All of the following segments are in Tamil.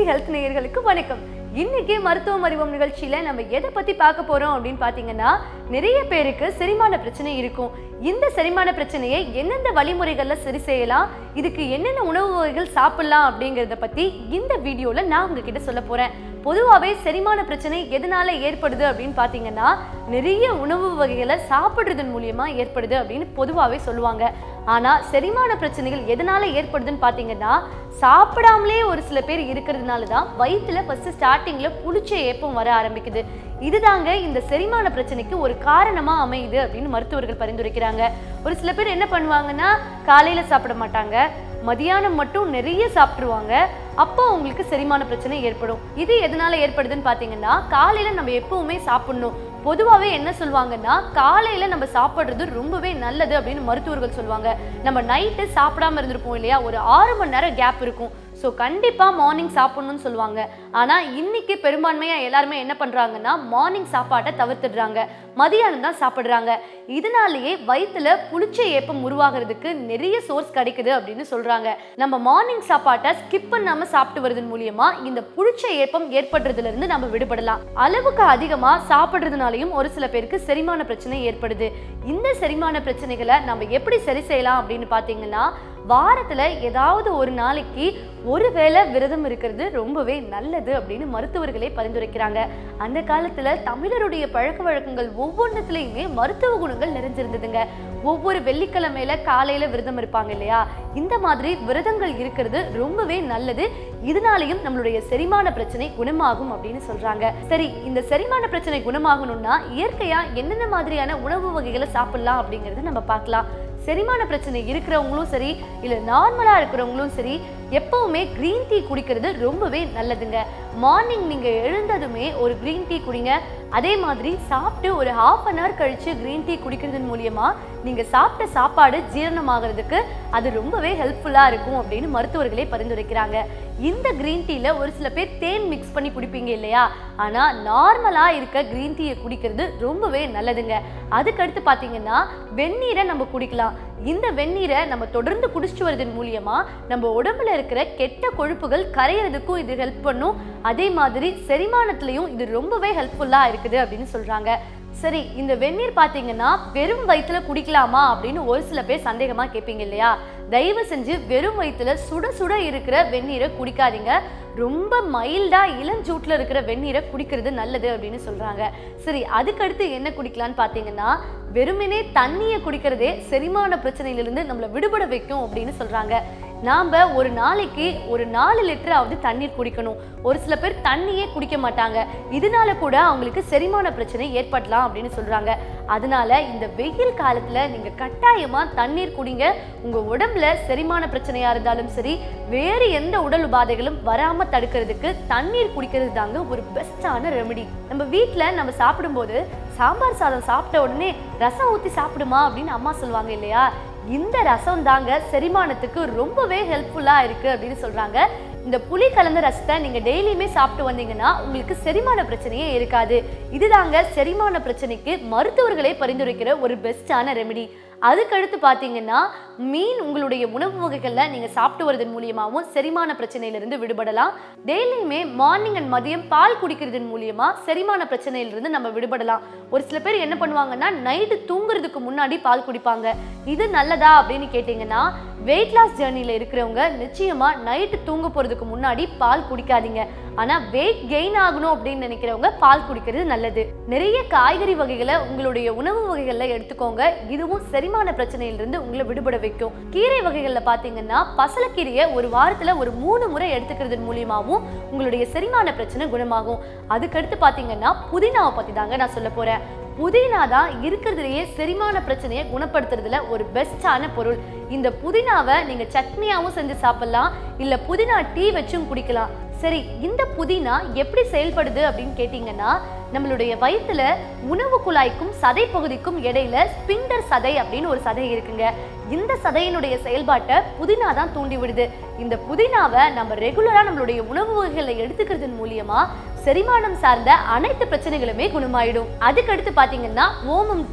ஹெல்த் நேயர்களுக்கு வணக்கம் இன்னைக்கு மருத்துவம் அறிவோம் நிகழ்ச்சியில நம்ம எதை பத்தி பார்க்க போறோம் அப்படின்னு பாத்தீங்கன்னா நிறைய பேருக்கு செரிமான பிரச்சனை இருக்கும் இந்த செரிமான பிரச்சனையை எந்தெந்த வழிமுறைகள்ல சரி செய்யலாம் இதுக்கு என்னென்ன உணவு வகைகள் சாப்பிடலாம் அப்படிங்கறத பத்தி இந்த வீடியோல நான் உங்ககிட்ட சொல்ல போறேன் பொதுவாகவே செரிமான பிரச்சனை எதனால ஏற்படுது அப்படின்னு பார்த்தீங்கன்னா நிறைய உணவு வகைகளை சாப்பிட்றதன் மூலியமா ஏற்படுது அப்படின்னு பொதுவாகவே சொல்லுவாங்க ஆனால் செரிமான பிரச்சனைகள் எதனால ஏற்படுதுன்னு பார்த்தீங்கன்னா சாப்பிடாமலே ஒரு சில பேர் இருக்கிறதுனால தான் வயிற்றுல ஃபர்ஸ்ட் ஸ்டார்டிங்கில் புளிச்ச ஏப்பம் வர ஆரம்பிக்குது இதுதாங்க இந்த செரிமான பிரச்சனைக்கு ஒரு காரணமாக அமையுது அப்படின்னு மருத்துவர்கள் பரிந்துரைக்கிறாங்க ஒரு சில பேர் என்ன பண்ணுவாங்கன்னா காலையில் சாப்பிட மாட்டாங்க மதியானம் மட்டும் நிறைய சாப்பிட்ருவாங்க அப்போ உங்களுக்கு செரிமான பிரச்சனை ஏற்படும் இது எதனால ஏற்படுதுன்னு பார்த்தீங்கன்னா காலையில நம்ம எப்பவுமே சாப்பிடணும் பொதுவாகவே என்ன சொல்லுவாங்கன்னா காலையில நம்ம சாப்பிட்றது ரொம்பவே நல்லது அப்படின்னு மருத்துவர்கள் சொல்லுவாங்க நம்ம நைட்டு சாப்பிடாம இருந்திருப்போம் இல்லையா ஒரு ஆறு மணி நேரம் கேப் இருக்கும் ஸோ கண்டிப்பாக மார்னிங் சாப்பிடணும்னு சொல்லுவாங்க ஆனால் இன்னைக்கு பெரும்பான்மையாக எல்லாருமே என்ன பண்ணுறாங்கன்னா மார்னிங் சாப்பாட்டை தவிர்த்துடுறாங்க மதியானம் தான் சாப்பிட்றாங்க இதனாலேயே வயிற்றுல புளிச்ச ஏப்பம் உருவாகிறதுக்கு நிறைய சோர்ஸ் கிடைக்குது அப்படின்னு சொல்கிறாங்க நம்ம மார்னிங் சாப்பாட்டை ஸ்கிப் பண்ணாமல் சாப்பிட்டு வருதன் மூலியமா இந்த புளிச்ச ஏப்பம் ஏற்படுறதுல இருந்து நம்ம விடுபடலாம் அளவுக்கு அதிகமாக சாப்பிட்றதுனாலையும் ஒரு சில பேருக்கு செரிமான பிரச்சனை ஏற்படுது இந்த செரிமான பிரச்சனைகளை நம்ம எப்படி சரி செய்யலாம் அப்படின்னு பார்த்தீங்கன்னா வாரத்துல ஏதாவது ஒரு நாளைக்கு ஒரு வேளை விரதம் இருக்கிறது ரொம்பவே நல்லது அப்படின்னு மருத்துவர்களே பரிந்துரைக்கிறாங்க அந்த காலத்துல தமிழருடைய பழக்க வழக்கங்கள் ஒவ்வொன்றத்துலயுமே மருத்துவ குணங்கள் நிறைஞ்சிருந்ததுங்க ஒவ்வொரு வெள்ளிக்கிழமையில காலையில விரதம் இருப்பாங்க இல்லையா இந்த மாதிரி விரதங்கள் இருக்கிறது ரொம்பவே நல்லது இதனாலையும் நம்மளுடைய செரிமான பிரச்சனை குணமாகும் அப்படின்னு சொல்றாங்க சரி இந்த செரிமான பிரச்சனை குணமாகணும்னா இயற்கையா என்னென்ன மாதிரியான உணவு வகைகளை சாப்பிடலாம் அப்படிங்கறத நம்ம பார்க்கலாம் செரிமான பிரச்சனை இருக்கிறவங்களும் சரி இல்லை நார்மலாக இருக்கிறவங்களும் சரி எப்பவுமே க்ரீன் டீ குடிக்கிறது ரொம்பவே நல்லதுங்க மார்னிங் நீங்கள் எழுந்ததுமே ஒரு க்ரீன் டீ குடிங்க அதே மாதிரி சாப்பிட்டு ஒரு ஹாஃப் அன் ஹவர் கழிச்சு க்ரீன் டீ குடிக்கிறதன் மூலியமா நீங்கள் சாப்பிட்ட சாப்பாடு ஜீரணமாகிறதுக்கு அது ரொம்பவே ஹெல்ப்ஃபுல்லாக இருக்கும் அப்படின்னு மருத்துவர்களே பரிந்துரைக்கிறாங்க இந்த க்ரீன் டீயில் ஒரு சில பேர் தேன் மிக்ஸ் பண்ணி குடிப்பீங்க இல்லையா ஆனால் நார்மலாக இருக்க க்ரீன் டீயை குடிக்கிறது ரொம்பவே நல்லதுங்க அதுக்கடுத்து பார்த்தீங்கன்னா வெந்நீரை நம்ம குடிக்கலாம் இந்த வெந்நீரை நம்ம தொடர்ந்து குடிச்சிட்டு வரதன் மூலியமா நம்ம உடம்புல இருக்கிற கெட்ட கொழுப்புகள் கரையிறதுக்கும் இது ஹெல்ப் பண்ணும் அதே மாதிரி செரிமானத்திலையும் இது ரொம்பவே ஹெல்ப்ஃபுல்லாக இருக்குது அப்படின்னு சொல்றாங்க சரி இந்த வெந்நீர் பார்த்தீங்கன்னா வெறும் வயிற்றுல குடிக்கலாமா அப்படின்னு ஒரு சில பேர் சந்தேகமாக கேட்பீங்க இல்லையா தயவு செஞ்சு வெறும் வயிற்றுல சுட சுட இருக்கிற வெந்நீரை குடிக்காதீங்க ரொம்ப மைல்டா இளஞ்சூட்டில் இருக்கிற வெந்நீரை குடிக்கிறது நல்லது அப்படின்னு சொல்றாங்க சரி அதுக்கடுத்து என்ன குடிக்கலான்னு பார்த்தீங்கன்னா வெறுமனே தண்ணியை குடிக்கிறதே செரிமான பிரச்சனையிலிருந்து நம்மளை விடுபட வைக்கும் அப்படின்னு சொல்றாங்க நாம் ஒரு நாளைக்கு ஒரு நாலு லிட்டராவது தண்ணீர் குடிக்கணும் ஒரு சில பேர் தண்ணியே குடிக்க மாட்டாங்க இதனால கூட அவங்களுக்கு செரிமான பிரச்சனை ஏற்படலாம் அப்படின்னு சொல்றாங்க அதனால இந்த வெயில் காலத்துல நீங்க கட்டாயமா தண்ணீர் குடிங்க உங்க உடம்புல செரிமான பிரச்சனையா இருந்தாலும் சரி வேறு எந்த உடல் உபாதைகளும் வராம தடுக்கிறதுக்கு தண்ணீர் குடிக்கிறது தாங்க ஒரு பெஸ்டான ரெமெடி நம்ம வீட்ல நம்ம சாப்பிடும்போது சாம்பார் சாதம் சாப்பிட்ட உடனே ரசம் ஊற்றி சாப்பிடுமா அப்படின்னு அம்மா சொல்லுவாங்க இல்லையா இந்த ரசம் தாங்க செரிமானத்துக்கு ரொம்பவே ஹெல்ப்ஃபுல்லாக இருக்குது அப்படின்னு சொல்கிறாங்க இந்த புளி கலந்த ரசத்தை நீங்கள் டெய்லியுமே சாப்பிட்டு வந்தீங்கன்னா உங்களுக்கு செரிமான பிரச்சனையே இருக்காது இதுதாங்க செரிமான பிரச்சனைக்கு மருத்துவர்களே பரிந்துரைக்கிற ஒரு பெஸ்டான ரெமெடி அதுக்கடுத்து பார்த்தீங்கன்னா மீன் உங்களுடைய உணவு வகைகளில் நீங்கள் சாப்பிட்டு வரதன் மூலியமாகவும் செரிமான பிரச்சனையிலிருந்து விடுபடலாம் டெய்லியுமே மார்னிங் அண்ட் மதியம் பால் குடிக்கிறதன் மூலியமா செரிமான பிரச்சனையிலிருந்து நம்ம விடுபடலாம் ஒரு சில பேர் என்ன பண்ணுவாங்கன்னா நைட்டு தூங்குறதுக்கு முன்னாடி பால் குடிப்பாங்க இது நல்லதா அப்படின்னு கேட்டிங்கன்னா வெயிட் லாஸ் ஜேர்னியில் இருக்கிறவங்க நிச்சயமா நைட்டு தூங்க போகிறதுக்கு முன்னாடி பால் குடிக்காதீங்க ஆனால் வெயிட் கெயின் ஆகணும் அப்படின்னு நினைக்கிறவங்க பால் குடிக்கிறது நல்லது நிறைய காய்கறி வகைகளை உங்களுடைய உணவு வகைகளில் எடுத்துக்கோங்க இதுவும் செரிமான பிரச்சனையிலிருந்து உங்களை விடுபட வைக்கும் கீரை வகைகளில் பார்த்தீங்கன்னா பசலக்கீரையை ஒரு வாரத்தில் ஒரு மூணு முறை எடுத்துக்கிறது மூலியமாகவும் உங்களுடைய செரிமான பிரச்சனை குணமாகும் அதுக்கடுத்து பார்த்தீங்கன்னா புதினாவை பற்றி தாங்க நான் சொல்ல போகிறேன் புதினா தான் இருக்கிறதுலையே செரிமான பிரச்சனையை குணப்படுத்துறதுல ஒரு பெஸ்டான பொருள் இந்த புதினாவை நீங்க சட்னியாவும் செஞ்சு சாப்பிடலாம் இல்ல புதினா டீ வச்சும் குடிக்கலாம் சரி இந்த புதினா எப்படி செயல்படுது அப்படின்னு கேட்டிங்கன்னா நம்மளுடைய வயிற்றுல உணவு குழாய்க்கும் சதை பகுதிக்கும் இடையில ஸ்பிண்டர் சதை அப்படின்னு ஒரு சதை இருக்குங்க இந்த சதையினுடைய செயல்பாட்டை புதினா தான் தூண்டி விடுது இந்த புதினாவை நம்ம ரெகுலரா நம்மளுடைய உணவு வகைகளை எடுத்துக்கிறதன் மூலியமா செரிமானம் சார்ந்த அனைத்து பிரச்சனைகளுமே குணமாயிடும் அதுக்கடுத்து பாத்தீங்கன்னா ஓமம் டீ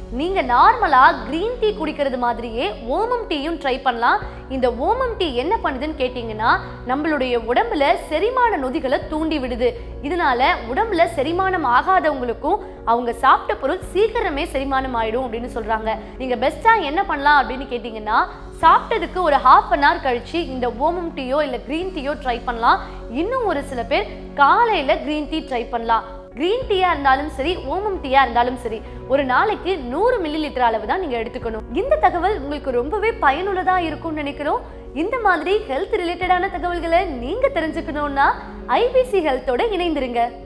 நீங்க நார்மலா கிரீன் டீ குடிக்கிறது மாதிரியே ஓமம் டீயும் ட்ரை பண்ணலாம் இந்த ஓமம் டீ என்ன பண்ணுதுன்னு கேட்டிங்கன்னா நம்மளுடைய உடம்புல செரிமான நொதிகளை தூண்டி விடுது இதனால உடம்புல செரிமானம் ஆகாதவங்களுக்கும் அவங்க சாப்பிட்ட பொருள் சீக்கிரமே செரிமானம் ஆயிடும் அப்படின்னு சொல்றாங்க நீங்க பெஸ்டா என்ன பண்ணலாம் அப்படின்னு கேட்டிங்கன்னா சாப்பிட்டதுக்கு ஒரு ஹாஃப் அன் ஹவர் கழிச்சு இந்த ஓமம் டீயோ இல்லை க்ரீன் டீயோ ட்ரை பண்ணலாம் இன்னும் ஒரு சில பேர் காலையில க்ரீன் டீ ட்ரை பண்ணலாம் க்ரீன் டீயா இருந்தாலும் சரி ஓமம் டீயா இருந்தாலும் சரி ஒரு நாளைக்கு நூறு மில்லி லிட்டர் அளவு தான் நீங்க எடுத்துக்கணும் இந்த தகவல் உங்களுக்கு ரொம்பவே பயனுள்ளதா இருக்கும்னு நினைக்கிறோம் இந்த மாதிரி ஹெல்த் ரிலேட்டடான தகவல்களை நீங்க தெரிஞ்சுக்கணும்னா ஐபிசி ஹெல்த்தோட இணைந்திருங்க